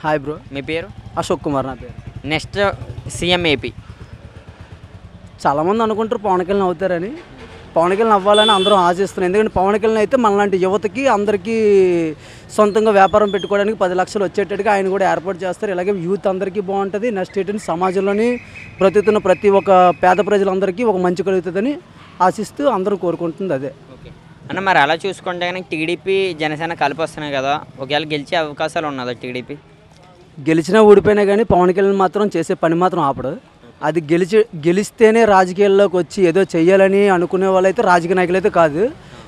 Hi bro మీ పేరు అశోక్ కుమార్ నా పేరు నెక్స్ట్ సీఎం ఏపీ చాలామంది అనుకుంటారు పవన్ కళ్యాణ్ అవుతారని పవన్ కళ్యాణ్ అవ్వాలని అందరూ ఆశిస్తున్నారు ఎందుకంటే పవన్ కళ్యాణ్ అయితే మనలాంటి యువతకి అందరికీ సొంతంగా వ్యాపారం పెట్టుకోవడానికి పది లక్షలు వచ్చేటట్టుగా ఆయన కూడా ఏర్పాటు చేస్తారు ఇలాగే యూత్ అందరికీ బాగుంటుంది నెక్స్ట్ ఏంటంటే సమాజంలోని బ్రతుకుతున్న ప్రతి ఒక్క పేద ప్రజలందరికీ ఒక మంచి కలుగుతుందని ఆశిస్తూ అందరూ కోరుకుంటుంది అదే ఓకే అన్న మరి అలా చూసుకుంటే కనుక టీడీపీ జనసేన కలిపి వస్తున్నాయి కదా ఒకవేళ గెలిచే అవకాశాలు ఉన్నదా టీడీపీ గెలిచినా ఓడిపోయినా కానీ పవన్ కళ్యాణ్ మాత్రం చేసే పని మాత్రం ఆపడు అది గెలిచి గెలిస్తేనే రాజకీయాల్లోకి వచ్చి ఏదో చెయ్యాలని అనుకునే వాళ్ళైతే రాజకీయ నాయకులు అయితే కాదు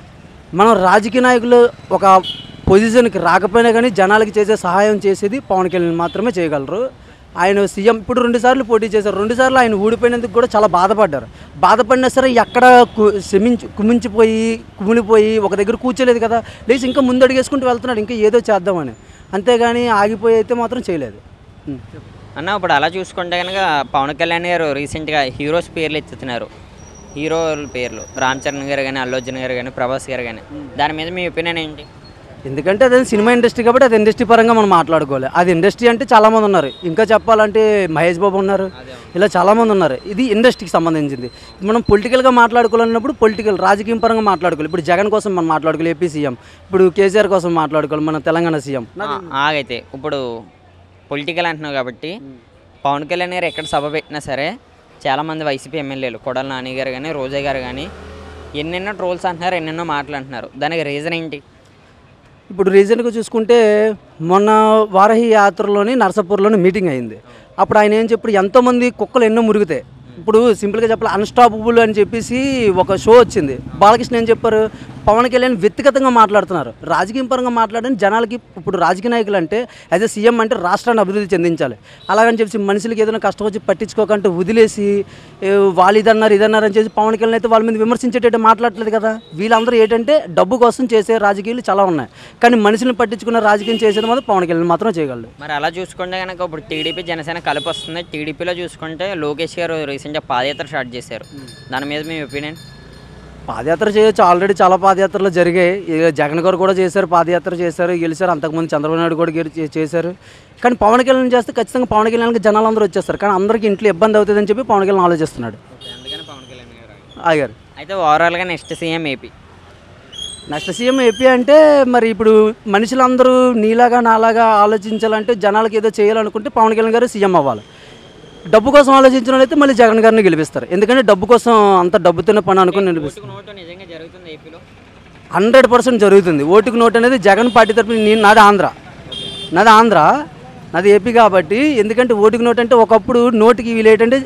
మనం రాజకీయ నాయకులు ఒక పొజిషన్కి రాకపోయినా కానీ జనాలకి చేసే సహాయం చేసేది పవన్ కళ్యాణ్ మాత్రమే చేయగలరు ఆయన సీఎం ఇప్పుడు రెండుసార్లు పోటీ చేశారు రెండుసార్లు ఆయన ఊడిపోయినందుకు కూడా చాలా బాధపడ్డారు బాధపడినా సరే ఎక్కడ కు- శమించి కుమించిపోయి కుమిలిపోయి ఒక దగ్గర కూర్చోలేదు కదా లేచి ఇంకా ముందు అడిగేసుకుంటూ వెళ్తున్నాడు ఇంకా ఏదో చేద్దామని అంతేగాని ఆగిపోయి అయితే మాత్రం చేయలేదు ఉం. అన్న ఇప్పుడు అలా చూసుకుంటే కనుక పవన్ కళ్యాణ్ గారు రీసెంట్గా హీరోస్ పేర్లు ఎత్తుతున్నారు హీరోల పేర్లు రామ్ చరణ్ గారు కానీ అల్లు అర్జున్ గారు కానీ ప్రభాస్ గారు కానీ దాని మీద మీ ఒపీనియన్ ఏంటి ఎందుకంటే అది సినిమా ఇండస్ట్రీ కాబట్టి అది ఇండస్ట్రీ పరంగా మనం మాట్లాడుకోవాలి అది ఇండస్ట్రీ అంటే చాలామంది ఉన్నారు ఇంకా చెప్పాలంటే మహేష్ బాబు ఉన్నారు ఇలా చాలామంది ఉన్నారు ఇది ఇండస్ట్రీకి సంబంధించింది మనం పొలిటికల్గా మాట్లాడుకోవాలన్నప్పుడు పొలిటికల్ రాజకీయం పరంగా మాట్లాడుకోవాలి ఇప్పుడు జగన్ కోసం మనం మాట్లాడుకోవాలి ఏపీ సీఎం ఇప్పుడు కేసీఆర్ కోసం మాట్లాడుకోవాలి మన తెలంగాణ సీఎం ఆ, ఆగైతే ఇప్పుడు పొలిటికల్ అంటున్నావు కాబట్టి పవన్ కళ్యాణ్ గారు ఎక్కడ సభ పెట్టినా సరే చాలామంది వైసీపీ ఎమ్మెల్యేలు కొడాల నాని గారు కానీ రోజా గారు కానీ ఎన్నెన్నో ట్రోల్స్ అంటున్నారు ఎన్నెన్నో మాటలు అంటున్నారు దానికి రీజన్ ఏంటి ఇప్పుడు రీసెంట్గా చూసుకుంటే మొన్న వారహి యాత్రలోని నరసాపూర్లోని మీటింగ్ అయింది అప్పుడు ఆయన ఏం చెప్పాడు ఎంతోమంది కుక్కలు ఎన్నో మురుగుతాయి ఇప్పుడు సింపుల్గా చెప్పాలి అన్స్టాపబుల్ అని చెప్పేసి ఒక షో వచ్చింది బాలకృష్ణ ఏం చెప్పారు పవన్ కళ్యాణ్ వ్యక్తిగతంగా మాట్లాడుతున్నారు రాజకీయ పరంగా మాట్లాడని జనాలకి ఇప్పుడు రాజకీయ నాయకులు అంటే యాజ్ ఎ సీఎం అంటే రాష్ట్రాన్ని అభివృద్ధి చెందించాలి అలాగని చెప్పి మనుషులకి ఏదైనా కష్టం వచ్చి పట్టించుకోకంటే వదిలేసి ఏ, వాళ్ళు ఇదన్నారు ఇదన్నారు అని చెప్పి పవన్ కళ్యాణ్ అయితే వాళ్ళ మీద విమర్శించేటట్టు మాట్లాడలేదు కదా వీళ్ళందరూ ఏంటంటే డబ్బు కోసం చేసే రాజకీయాలు చాలా ఉన్నాయి కానీ మనుషులను పట్టించుకున్న రాజకీయం చేసేది మాత్రం పవన్ కళ్యాణ్ మాత్రం చేయగలడు మరి అలా చూసుకుంటే కనుక ఇప్పుడు టీడీపీ జనసేన కలిపి వస్తుంది టీడీపీలో చూసుకుంటే లోకేష్ గారు రీసెంట్గా పాదయాత్ర స్టార్ట్ చేశారు దాని మీద మీ ఒపీనియన్ పాదయాత్ర చేయొచ్చు ఆల్రెడీ చాలా పాదయాత్రలు జరిగాయి ఇక జగన్ గారు కూడా చేశారు పాదయాత్ర చేశారు గెలిచారు అంతకుముందు చంద్రబాబు నాయుడు కూడా గెలి- చే- చేశారు కానీ పవన్ కళ్యాణ్ చేస్తే ఖచ్చితంగా పవన్ కళ్యాణ్కి జనాలు అందరూ వచ్చేస్తారు కానీ అందరికీ ఇంట్లో ఇబ్బంది అవుతుందని చెప్పి పవన్ కళ్యాణ్ ఆలోచిస్తున్నాడు అందుకని పవన్ కళ్యాణ్ గారు ఆగారు అయితే ఓవరాల్గా next CM AP next CM AP అంటే మరి ఇప్పుడు మనుషులందరూ నీలాగా నాలాగా ఆలోచించాలంటే జనాలకి ఏదో చేయాలనుకుంటే పవన్ కళ్యాణ్ గారు సీఎం అవ్వాలి డబ్బు కోసం ఆలోచించిన వాళ్ళైతే మళ్ళీ జగన్ గారిని గెలిపిస్తారు ఎందుకంటే డబ్బు కోసం అంత డబ్బుతోనే పని అనుకుని నిలిపిస్తారు నోటు నిజంగా జరుగుతుంది ఏపీలో హండ్రెడ్ పర్సెంట్ జరుగుతుంది ఓటుకు నోటు అనేది జగన్ పార్టీ తరపున నేను నాది ఆంధ్ర నాది ఆంధ్ర నాది ఏపీ కాబట్టి ఎందుకంటే ఓటుకు నోటు అంటే ఒకప్పుడు నోటుకి వీళ్ళు ఏంటంటే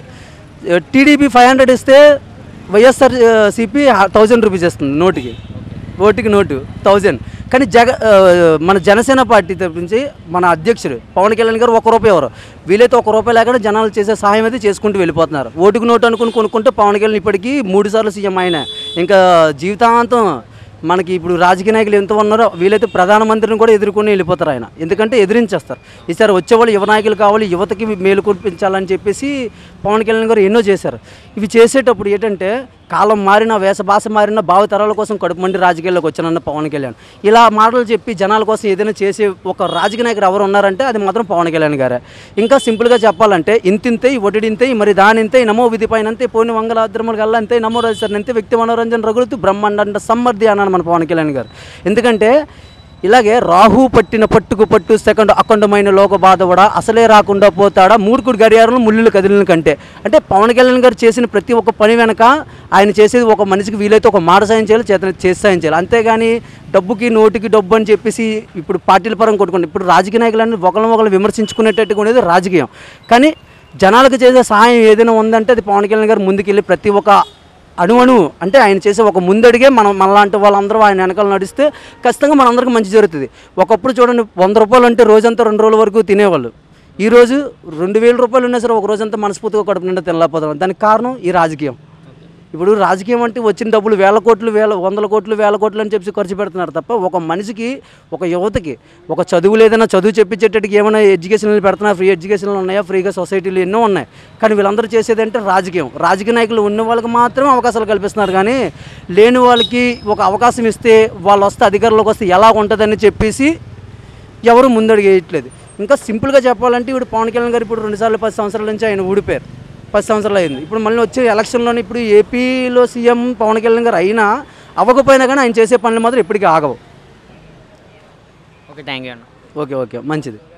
టీడీపీ ఫైవ్ హండ్రెడ్ ఇస్తే వైఎస్ఆర్ సిపి థౌజండ్ రూపీస్ ఇస్తుంది నోటుకి ఓటుకి నోటు థౌజండ్ కానీ జగ ఆ, మన జనసేన పార్టీ తరపు నుంచి మన అధ్యక్షుడు పవన్ కళ్యాణ్ గారు ఒక రూపాయి ఎవరు వీలైతే ఒక రూపాయి లేకుండా జనాలు చేసే సహాయం అయితే చేసుకుంటూ వెళ్ళిపోతున్నారు ఓటుకు నోటు అనుకుని కొనుక్కుంటే పవన్ కళ్యాణ్ ఇప్పటికీ మూడు సార్లు సీఎం ఆయన ఇంకా జీవితాంతం మనకి ఇప్పుడు రాజకీయ నాయకులు ఎంత ఉన్నారో వీలైతే ప్రధానమంత్రిని కూడా ఎదుర్కొని వెళ్ళిపోతారు ఆయన ఎందుకంటే ఎదిరించేస్తారు ఈసారి వచ్చేవాళ్ళు యువ నాయకులు కావాలి యువతకి మేలు కురిపించాలని చెప్పేసి పవన్ కళ్యాణ్ గారు ఎన్నో చేశారు ఇవి చేసేటప్పుడు ఏంటంటే కాలం మారిన వేష భాష మారిన భావితరాల కోసం కడుపు మండి రాజకీయాల్లోకి వచ్చానన్న పవన్ కళ్యాణ్ ఇలా మాటలు చెప్పి జనాల కోసం ఏదైనా చేసే ఒక రాజకీయ నాయకుడు ఎవరు ఉన్నారంటే అది మాత్రం పవన్ కళ్యాణ్ గారే ఇంకా సింపుల్గా చెప్పాలంటే ఇంతింతే ఒడిడింతే మరి దానింతే నమో విధి పైనంతే పోని వంగలాద్రములు గల్లంతే నమో రాజారంతే వ్యక్తి మనోరంజన్ రగులుతూ బ్రహ్మాండ సమ్మర్ది అన్నాను మన పవన్ కళ్యాణ్ గారు ఎందుకంటే ఇలాగే రాహు పట్టిన పట్టుకు పట్టు సెకండ్ అఖండమైన లోక బాధవడా అసలే రాకుండా పోతాడా మూర్ఖుడు గడియారంలో ముళ్ళు కదిలిన కంటే అంటే పవన్ కళ్యాణ్ గారు చేసిన ప్రతి ఒక్క పని వెనక ఆయన చేసేది ఒక మనిషికి వీలైతే ఒక మాట సాయం చేయాలి చేత చేసి సాయం చేయాలి అంతేగాని డబ్బుకి నోటికి డబ్బు అని చెప్పేసి ఇప్పుడు పార్టీల పరంగా కొట్టుకోండి ఇప్పుడు రాజకీయ నాయకులన్నీ ఒకరిని ఒకరు విమర్శించుకునేటట్టుగా ఉండేది రాజకీయం కానీ జనాలకు చేసే సహాయం ఏదైనా ఉందంటే అది పవన్ కళ్యాణ్ గారు ముందుకెళ్ళి ప్రతి ఒక్క అణువణు అంటే ఆయన చేసే ఒక ముందడిగే మనం మనలాంటి వాళ్ళందరూ ఆయన వెనకాల నడిస్తే ఖచ్చితంగా మనందరికీ మంచి జరుగుతుంది ఒకప్పుడు చూడండి వంద రూపాయలు అంటే రోజంతా రెండు రోజుల వరకు తినేవాళ్ళు ఈ రోజు రెండు వేల రూపాయలు ఉన్నా సరే ఒక రోజంతా మనస్ఫూర్తిగా కడుపు నిండా తినలేకపోతున్నాం దానికి కారణం ఈ రాజకీయం ఇప్పుడు రాజకీయం అంటే వచ్చిన డబ్బులు వేల కోట్లు వేల వందల కోట్లు వేల కోట్లు అని చెప్పి ఖర్చు పెడుతున్నారు తప్ప ఒక మనిషికి ఒక యువతకి ఒక చదువు లేదన్నా చదువు చెప్పించేటట్టుకి ఏమైనా ఎడ్యుకేషన్లు పెడుతున్నా ఫ్రీ ఎడ్యుకేషన్లు ఉన్నాయా ఫ్రీగా సొసైటీలు ఎన్నో ఉన్నాయి కానీ వీళ్ళందరూ చేసేది అంటే రాజకీయం రాజకీయ నాయకులు ఉన్న వాళ్ళకి మాత్రమే అవకాశాలు కల్పిస్తున్నారు కానీ లేని వాళ్ళకి ఒక అవకాశం ఇస్తే వాళ్ళు వస్తే అధికారంలోకి వస్తే ఎలా ఉంటుందని చెప్పేసి ఎవరు ముందడుగు వేయట్లేదు ఇంకా సింపుల్గా చెప్పాలంటే ఇప్పుడు పవన్ కళ్యాణ్ గారు ఇప్పుడు రెండుసార్లు పది సంవత్సరాల నుంచి ఆయన ఊడిపోయారు పది సంవత్సరాలు అయింది ఇప్పుడు మళ్ళీ వచ్చే ఎలక్షన్లోనే ఇప్పుడు ఏపీలో సీఎం పవన్ కళ్యాణ్ గారు అయినా అవ్వకపోయినా కానీ ఆయన చేసే పనులు మాత్రం ఎప్పటికీ ఆగవు ఓకే థ్యాంక్ యూ అన్న ఓకే ఓకే మంచిది